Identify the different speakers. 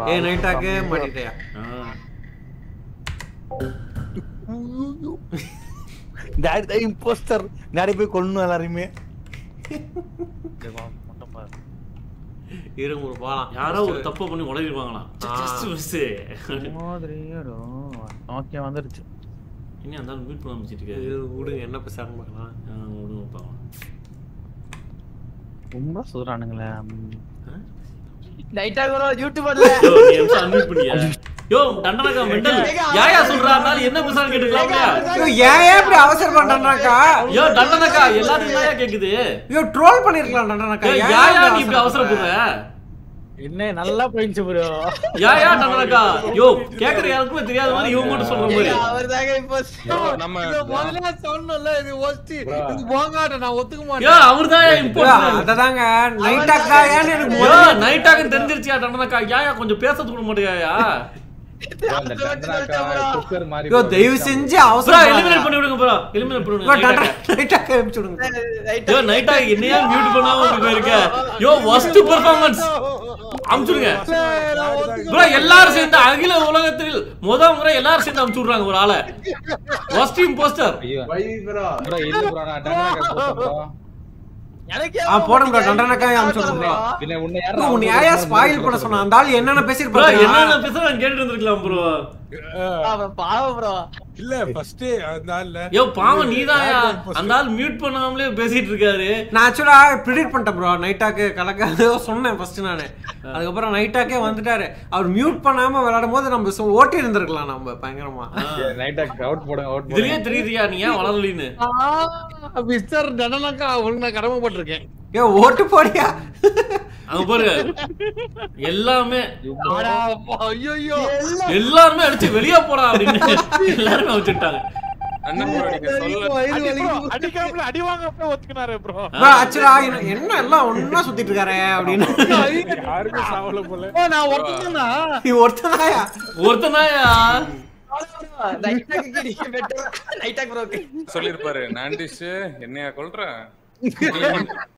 Speaker 1: ஏ நைட்டாக்கு மாட்டிட்டியா
Speaker 2: ஆ.
Speaker 3: டாடி தான் இம்போஸ்டர் டாடி போய் கொல்லணும் எல்லாரையுமே
Speaker 1: இருங்க ஒரு போலாம்
Speaker 2: யாரோ ஒரு தப்பு பண்ணி உடகிருவாங்களாம்
Speaker 1: ஆ.
Speaker 2: ஜஸ்ட் மிஸ்
Speaker 3: ஓகே வந்துருச்சு
Speaker 2: இனி அந்த மீட் பண்ண ஆரம்பிச்சிட்டு இருக்காரு
Speaker 1: இது விடுங்க என்ன பேசுறாங்க பார்க்கலாம்
Speaker 2: ஆ, விடுங்க பார்க்கலாம்
Speaker 3: ரொம்ப சுதுறானுங்களே
Speaker 4: நைட்டா கூட யூடியூபர்ல
Speaker 2: யோ, நீ எம்சா unmute பண்ணியா? யோ, தண்டனக்கா mental. யாயா சொல்றா? இருந்தாலும் என்ன பேசுறான்னு கேட்டுக்கலாம்ல?
Speaker 1: ஐயோ, ஏன் ஏன் இப்படி அவசரம் பண்றாக்கா
Speaker 2: யோ, தண்டனக்கா, எல்லாத்துக்கும் தான்யா கேக்குது.
Speaker 1: ஐயோ ட்ரோல் பண்ணிருக்கலாம் டண்டனக்கா
Speaker 2: யோ, யாயா நீ இப்படி அவசரப்படுற?
Speaker 3: என்ன நல்லா போயிடுச்சு ப்ரோ
Speaker 2: யாயா தண்டனக்கா? யோ, கேக்குற யாருக்குமே தெரியாத மாதிரி இவன் மட்டும் சொல்ற மாதிரி.
Speaker 4: அவர்தாங்க இப்போ
Speaker 5: நம்ம
Speaker 1: முதல்ல சொன்னல இது ஒஸ்ட் இது போங்காட்ட நான் ஒத்துக்க
Speaker 2: யோ,
Speaker 1: மாட்டேன்
Speaker 2: அவர்தான்யா important.
Speaker 1: அததாங்க நைட்டாக்கா ஏன்னு எனக்கு
Speaker 2: யோ,
Speaker 1: முதல்ல
Speaker 2: night ஆகுன்னு தெரிஞ்சிருச்சியா தண்டனக்கா? யாயா கொஞ்சம் பேசறதுக்கு விட மாட்டியாயா?
Speaker 5: அந்த டண்டனாக்கா குக்கர் மாதிரி
Speaker 1: ஐயோ தயவு செஞ்சு
Speaker 2: bro,
Speaker 1: அவசரம்
Speaker 2: eliminate பண்ணி விடுங்க bro. eliminate பண்ணி விடுங்க night ஆக்க.
Speaker 1: நைட்டாக்கா அனுப்பிச்சு விடுங்க
Speaker 2: யோ, night ஆக என்னையா mute பண்ணாம இப்படி இருக்க? Yo, worst performance. அமுச்சுடுங்க ப்ரோ எல்லாரும் சேர்ந்து அகில உலகத்தில் முத முறை எல்லாரும் சேர்ந்து அமுச்சு விடுறாங்க ஒரு ஆளை ஃபர்ஸ்ட் இம்போஸ்டர்
Speaker 5: ஐயோ ப்ரோ இல்ல ப்ரோ நான் டண்டனாக்கா போட்டேன் ப்ரோ
Speaker 4: எனக்கே
Speaker 1: ஆ போடுங்க bro டண்டனக்கா அனுப்பிச்சு விடுங்க bro
Speaker 5: பின்ன உன்னை
Speaker 1: bro,
Speaker 5: யாரா
Speaker 1: உன்னை யாரையா ஸ்பாயில் பண்ண சொன்னா அந்த ஆள் என்னென்ன
Speaker 2: ப்ரோ
Speaker 1: பேசிருப்பாங்க
Speaker 2: என்னென்ன பேச நான் கேட்டு இருந்திருக்கலாம் ப்ரோ
Speaker 4: அவன் பாவம் ப்ரோ
Speaker 6: இல்ல ஃபர்ஸ்ட் அந்த ஆள்ல
Speaker 2: யோ பாவம் நீதான்யா அந்த ஆள் மியூட் பண்ணாமலே பேசிட்டு இருக்காரு
Speaker 1: நான் ஆக்சுவலா ப்ரிடிக்ட் பண்ணிட்டேன் ப்ரோ நைட்டாக்கு கலக்காது சொன்னேன் ஃபர்ஸ்ட் நானு அதுக்கப்புறம் நைட்டாக்கே வந்துட்டாரு அவர் மியூட் பண்ணாம விளையாடும் போது நம்ம சு- ஓட்டி இருந்திருக்கலாம் நம்ம பயங்கரமா
Speaker 5: நைட்டா அவுட் போடுங்க அவுட்
Speaker 2: இதுலயே
Speaker 5: போடுங்க
Speaker 2: தெரியுதியா நீ ஏன் வளரலின்னு
Speaker 3: மிஸ்டர் டனனாக்கா அவனுக்கு நான் கடமைப்பட்டிருக்கேன்
Speaker 1: ஏ ஓட்டு போடியா
Speaker 2: அங்க பாருங்க எல்லாமே
Speaker 3: ஐயோ
Speaker 2: எல்லாருமே அடிச்சு வெளியே போடா அப்படின்னு எல்லாருமே வச்சுட்டாங்க
Speaker 6: அண்ணன் bro, நீங்க சொல்ல
Speaker 3: அடிக்காமல அடி வாங்க ஒத்துக்கினாரு ப்ரோ
Speaker 1: ப்ரோ ஆக்சுவலா என்ன எல்லாம் ஒண்ணா சுத்திட்டு இருக்காரு அப்படின்னு
Speaker 6: யாருக்கும் சாவல போல
Speaker 3: நான் ஒத்துக்கினா
Speaker 1: நீ ஒருத்தனாயா
Speaker 2: ஒருத்தனாயா
Speaker 4: நைட்டாக்கு நீங்க பெட்டர் நைட்டாக்கு ப்ரோ
Speaker 6: சொல்லிருப்பாரு நான்டிஷ் என்னையா கொல்ற